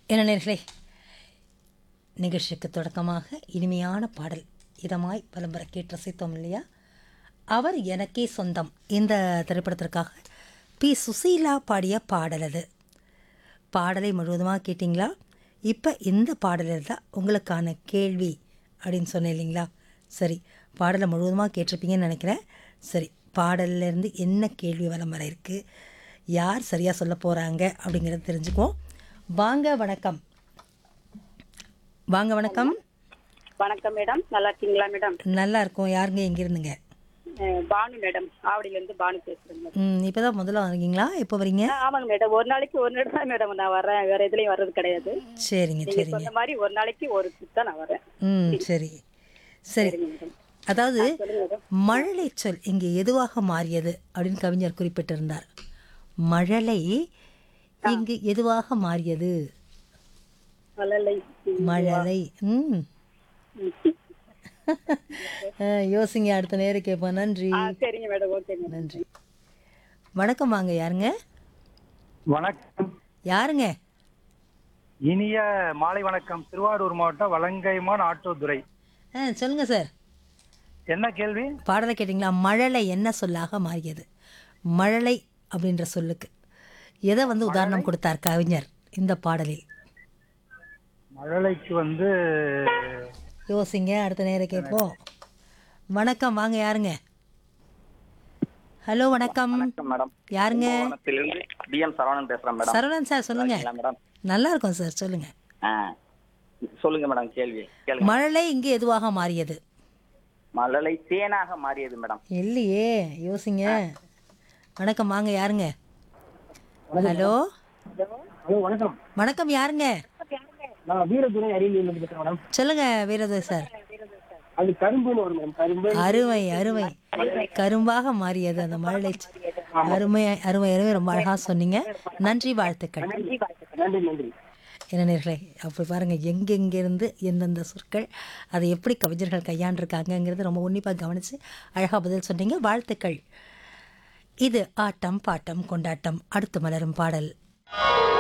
என்ன நேர்களே நிகழ்ச்சிக்கு தொடக்கமாக இனிமையான பாடல் இதமாய் பலம்பர கேட்டு ரசித்தோம் இல்லையா அவர் எனக்கே சொந்தம் இந்த திரைப்படத்திற்காக பி சுசீலா பாடிய பாடல் அது பாடலை முழுவதுமாக கேட்டிங்களா இப்போ இந்த பாடலில் தான் உங்களுக்கான கேள்வி அப்படின்னு சொன்னேன் இல்லைங்களா சரி பாடலை முழுவதுமாக கேட்டிருப்பீங்கன்னு நினைக்கிறேன் சரி பாடல்ல இருந்து என்ன கேள்வி வலம் வர இருக்குது யார் சரியாக சொல்ல போகிறாங்க அப்படிங்கிறத தெரிஞ்சுக்குவோம் வாங்க வணக்கம் வாங்க வணக்கம் வணக்கம் மேடம் நல்லா இருக்கீங்களா மேடம் நல்லா இருக்கும் யாருங்க எங்கே இருந்துங்க அஹ் பானு மேடம் ஆவடியில இருந்து பானு பேசுறேன் மேடம் ம் இப்போ தான் முதல்ல வரீங்களா எப்போ வரீங்க ஆ, ஆமாங்க மேடம் ஒரு நாளைக்கு ஒரு நேரம் தான் மேடம் நான் வரேன் வேற எதுலயும் வர்றது கிடையாது சரிங்க நீங்க சரிங்க சொன்ன மாதிரி ஒரு நாளைக்கு ஒரு trip தான் நான் வரேன் ம் சரி சரி சரிங்க மேடம் அதாவது சொல்லுங்க மேடம் மழலை சொல் இங்கே எதுவாக மாறியது அப்படின்னு கவிஞர் குறிப்பிட்டிருந்தார் மழலை இங்கு எதுவாக மாறியது மழலை மழலை ம் அஹ், யோசிங்க அடுத்த நேரம் கேட்போம் நன்றி ஆ சரிங்க மேடம் ஓகே மேடம் நன்றி வணக்கம் வாங்க யாருங்க வணக்கம் யாருங்க இனிய மாலை வணக்கம் திருவாரூர் மாவட்டம் வலங்கைமான் ஆட்டோதுறை ஆ சொல்லுங்க சார் என்ன கேள்வி பாடலை கேட்டிங்களா மழலை என்ன சொல்லாக மாறியது மழலை அப்படின்ற சொல்லுக்கு எதை வந்து உதாரணம் கொடுத்தார் கவிஞர் இந்த பாடலில் மழலைக்கு வந்து யோசிங்க அடுத்த நேரம் கேட்போம் வணக்கம் வாங்க யாருங்க ஹலோ வணக்கம் மேடம் யாருங்க கும்பகோணத்திலிருந்து டிஎம் சரவணன் பேசுறேன் மேடம் சரவணன் சார் சொல்லுங்க இல்ல மேடம் நல்லா இருக்கும் சார் சொல்லுங்க ஆ சொல்லுங்க மேடம் கேள்வி கேளுங்க மழலை இங்கு எதுவாக மாறியது மழலை தேனாக மாறியது மேடம் இல்லையே யோசிங்க வணக்கம் வாங்க யாருங்க ஹலோ ஹலோ வணக்கம் வணக்கம் யாருங்க நான் வீரதுரை அரியலூர்ல இருந்து பேசுறேன் மேடம் சொல்லுங்க வீரது சார் அது கரும்புன்னு வரும் மேடம் கரும்பு அருமை அருமை கரும்பாக மாறியது அந்த மழலை அருமை அருமை அருமை ரொம்ப அழகா சொன்னீங்க நன்றி வாழ்த்துக்கள் நன்றி நன்றி என்ன நேர்களே அப்படி பாருங்கள் எங்கெங்கேருந்து எந்தெந்த சொற்கள் அதை எப்படி கவிஞர்கள் கையாண்டிருக்காங்கங்கிறது ரொம்ப உன்னிப்பாக கவனித்து அழகாக பதில் சொன்னீங்க வாழ்த்துக்கள் இது ஆட்டம் பாட்டம் கொண்டாட்டம் அடுத்து மலரும் பாடல்